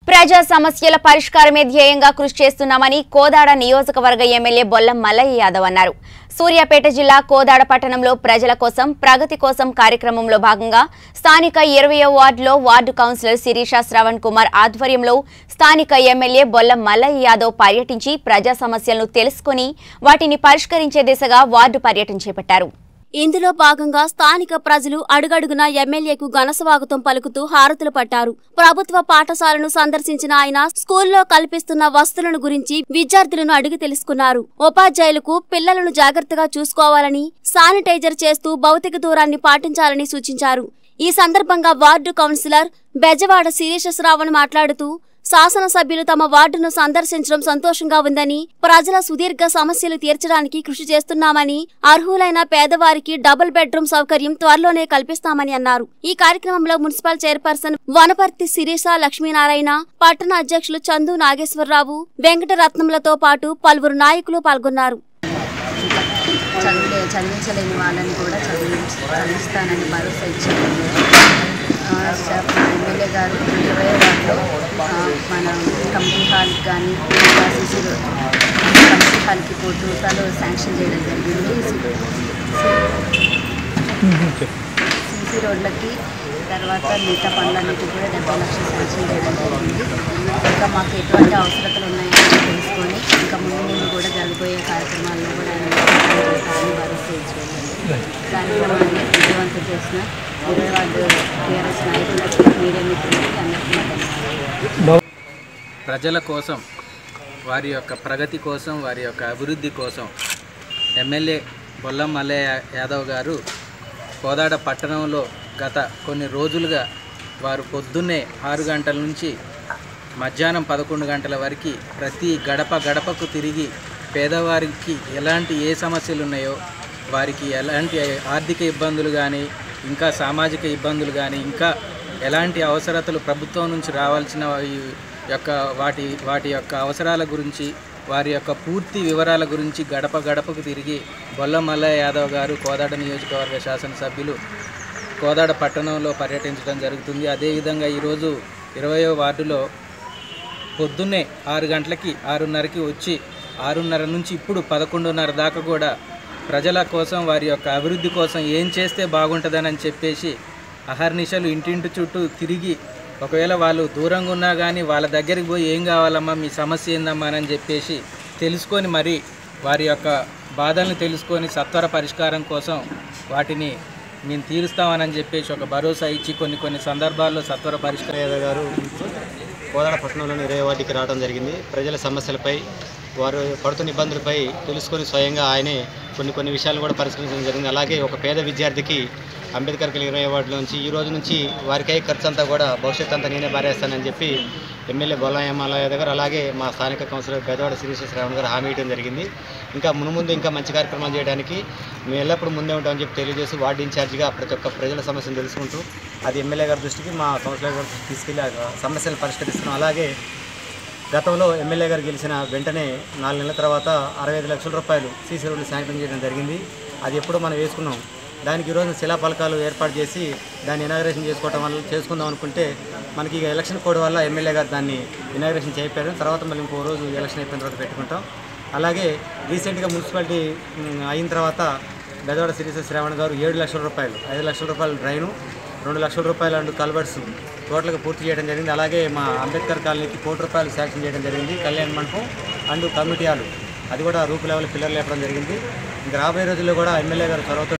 ప్రజా సమస్యల పరిష్కారమే ధ్యేయంగా కృషి చేస్తున్నామని కోదాడ నియోజకవర్గ ఎమ్మెల్యే బొల్లం మల్లయ్య యాదవ్ అన్నారు సూర్యాపేట జిల్లా కోదాడ పట్టణంలో ప్రజల కోసం ప్రగతి కోసం కార్యక్రమంలో భాగంగా స్థానిక ఇరవయో వార్డులో వార్డు కౌన్సిలర్ శిరీష శ్రవణ్ కుమార్ ఆధ్వర్యంలో స్థానిక ఎమ్మెల్యే బొల్లం మల్లయ్య యాదవ్ పర్యటించి ప్రజా సమస్యలను తెలుసుకుని వాటిని పరిష్కరించే దిశగా వార్డు పర్యటన చేపట్టారు ఇందులో భాగంగా స్థానిక ప్రజలు అడుగడుగునా ఎమ్మెల్యేకు ఘనస్వాగతం పలుకుతూ హారతులు పట్టారు ప్రభుత్వ పాఠశాలను సందర్శించిన ఆయన స్కూల్లో కల్పిస్తున్న వస్తువులను గురించి విద్యార్థులను అడిగి తెలుసుకున్నారు ఉపాధ్యాయులకు పిల్లలను జాగ్రత్తగా చూసుకోవాలని శానిటైజర్ చేస్తూ భౌతిక దూరాన్ని పాటించాలని సూచించారు ఈ సందర్భంగా వార్డు కౌన్సిలర్ బెజవాడ శిరీష శ్రావణ్ మాట్లాడుతూ శాసనసభ్యులు తమ వార్డును సందర్శించడం సంతోషంగా ఉందని ప్రజల సుదీర్ఘ సమస్యలు తీర్చడానికి కృషి చేస్తున్నామని అర్హులైన పేదవారికి డబుల్ బెడ్రూమ్ సౌకర్యం త్వరలోనే కల్పిస్తామని అన్నారు ఈ కార్యక్రమంలో మున్సిపల్ చైర్పర్సన్ వనపర్తి శిరీష లక్ష్మీనారాయణ పట్టణ అధ్యక్షులు చందు నాగేశ్వరరావు వెంకటరత్నములతో పాటు పలువురు నాయకులు పాల్గొన్నారు చదివే చదివించలేని వాళ్ళని కూడా చదివి చదివిస్తానని భరోసా ఇచ్చారు ఆ, స- మా ఎమ్మెల్యే గారు ఇరవై వాటిలో మన కమిటీ హాల్కి కానీ సిసి కమిటీ హాల్కి కోటి రూపాయలు శాంక్షన్ చేయడం జరిగింది సిసి రోడ్లకి తర్వాత మిగతా పనులన్నిటి కూడా డెబ్బై లక్షలు శాంక్షన్ చేయడం జరిగింది ఇంకా మాకు ఎటువంటి అవసరతలు ఉన్నాయని తెలుసుకొని ఇంకా ముందు ముందు కూడా జరగబోయే కార్యక్రమాల్లో కూడా ఆయన సహాయం చేస్తారని భరోసా ఇచ్చారు కార్యక్రమాన్ని విజయవంతం చేసిన ఇరవై వార్డు టీఆర్ఎస్ నాయకులకి మీడియా మిత్రులకి అందరికీ నా ధన్యవాదాలు ప్రజల కోసం వారి యొక్క ప్రగతి కోసం వారి యొక్క అభివృద్ధి కోసం ఎమ్మెల్యే బొల్లం మల్లయ్య యాదవ్ గారు కోదాడ పట్టణంలో గత కొన్ని రోజులుగా వారు పొద్దున్నే ఆరు గంటల నుంచి మధ్యాహ్నం పదకొండు గంటల వరకు ప్రతి గడప గడపకు తిరిగి పేదవారికి ఎలాంటి ఏ సమస్యలు ఉన్నాయో వారికి ఎలాంటి ఆర్థిక ఇబ్బందులు కానీ ఇంకా సామాజిక ఇబ్బందులు కానీ ఇంకా ఎలాంటి అవసరతలు ప్రభుత్వం నుంచి రావాల్సిన ఈ యొక్క వాటి వాటి యొక్క అవసరాల గురించి వారి యొక్క పూర్తి వివరాల గురించి గడప గడపకు తిరిగి బొల్ల మల్లయ్య యాదవ్ గారు కోదాడ నియోజకవర్గ శాసనసభ్యులు కోదాడ పట్టణంలో పర్యటించడం జరుగుతుంది అదేవిధంగా ఈరోజు ఇరవయో వార్డులో పొద్దున్నే ఆరు గంటలకి ఆరున్నరకి వచ్చి ఆరున్నర నుంచి ఇప్పుడు పదకొండున్నర దాకా కూడా ప్రజల కోసం వారి యొక్క అభివృద్ధి కోసం ఏం చేస్తే బాగుంటుందని చెప్పేసి అహర్నిశలు ఇంటింటి చుట్టూ తిరిగి ఒకవేళ వాళ్ళు దూరంగా ఉన్నా కానీ వాళ్ళ దగ్గరికి పోయి ఏం కావాలమ్మా మీ సమస్య ఏందమ్మా అని చెప్పేసి తెలుసుకొని మరి వారి యొక్క బాధల్ని తెలుసుకొని సత్వర పరిష్కారం కోసం వాటిని మేము తీరుస్తామని చెప్పేసి ఒక భరోసా ఇచ్చి కొన్ని కొన్ని సందర్భాల్లో సత్వర పరిష్కారం యాదవ్ గారు కోదాడ పట్టణంలోని ఇరవై వాటికి రావడం జరిగింది ప్రజల సమస్యలపై వారు పడుతున్న ఇబ్బందులపై తెలుసుకొని స్వయంగా ఆయనే కొన్ని కొన్ని విషయాలు కూడా పరిష్కరించడం జరిగింది అలాగే ఒక పేద విద్యార్థికి అంబేద్కర్ కలిగిన ఇరవై వార్డులో నుంచి ఈ రోజు నుంచి వారికై ఖర్చు అంతా కూడా భవిష్యత్తు అంతా నేనే బారేస్తానని చెప్పి ఎమ్మెల్యే బొల్లాయమ్మాలయ్య దగ్గర అలాగే మా స్థానిక కౌన్సిలర్ పెదవాడ శ్రీశ్వర శ్రావణ్ గారు హామీ ఇవ్వడం జరిగింది ఇంకా మునుముందు ఇంకా మంచి కార్యక్రమాలు చేయడానికి మేము ఎల్లప్పుడూ ముందే ఉంటామని చెప్పి తెలియజేసి వార్డు ఇన్ఛార్జిగా ప్రతి ఒక్క ప్రజల సమస్యను తెలుసుకుంటూ అది ఎమ్మెల్యే గారి దృష్టికి మా కౌన్సిలర్ గారి దృష్టికి తీసుకెళ్ళి ఆ సమస్యలు పరిష్కరిస్తున్నాం అలాగే గతంలో ఎమ్మెల్యే గారు గెలిచిన వెంటనే నాలుగు నెలల తర్వాత అరవై ఐదు లక్షల రూపాయలు సీసీ రోడ్లు శాంక్షన్ చేయడం జరిగింది అది ఎప్పుడో మనం వేసుకున్నాం దానికి ఈరోజు శిలాఫలకాలు ఏర్పాటు చేసి దాన్ని ఇనాగ్రేషన్ చేసుకోవడం వల్ల చేసుకుందాం అనుకుంటే మనకి ఇక ఎలక్షన్ కోడ్ వల్ల ఎమ్మెల్యే గారు దాన్ని ఇనాగ్రేషన్ చేయకపోయారు తర్వాత మళ్ళీ ఇంకో రోజు ఎలక్షన్ అయిపోయిన తర్వాత పెట్టుకుంటాం అలాగే రీసెంట్గా మున్సిపాలిటీ ఉమ్, అయిన తర్వాత బెదవాడ శ్రీశ్వర శ్రావణ్ గారు ఏడు లక్షల రూపాయలు ఐదు లక్షల రూపాయలు డ్రైను రెండు లక్షల రూపాయలు అండ్ కల్వర్ట్స్ టోటల్గా పూర్తి చేయడం జరిగింది అలాగే మా అంబేద్కర్ కాలనీకి కోటి రూపాయలు శాంక్షన్ చేయడం జరిగింది కళ్యాణ మండపం అండ్ కమిటీ హాలు అది కూడా రూపు లెవెల్ పిల్లలు లేపడం జరిగింది ఇంకా రాబోయే రోజుల్లో కూడా ఎమ్మెల్యే గారు చొరవతో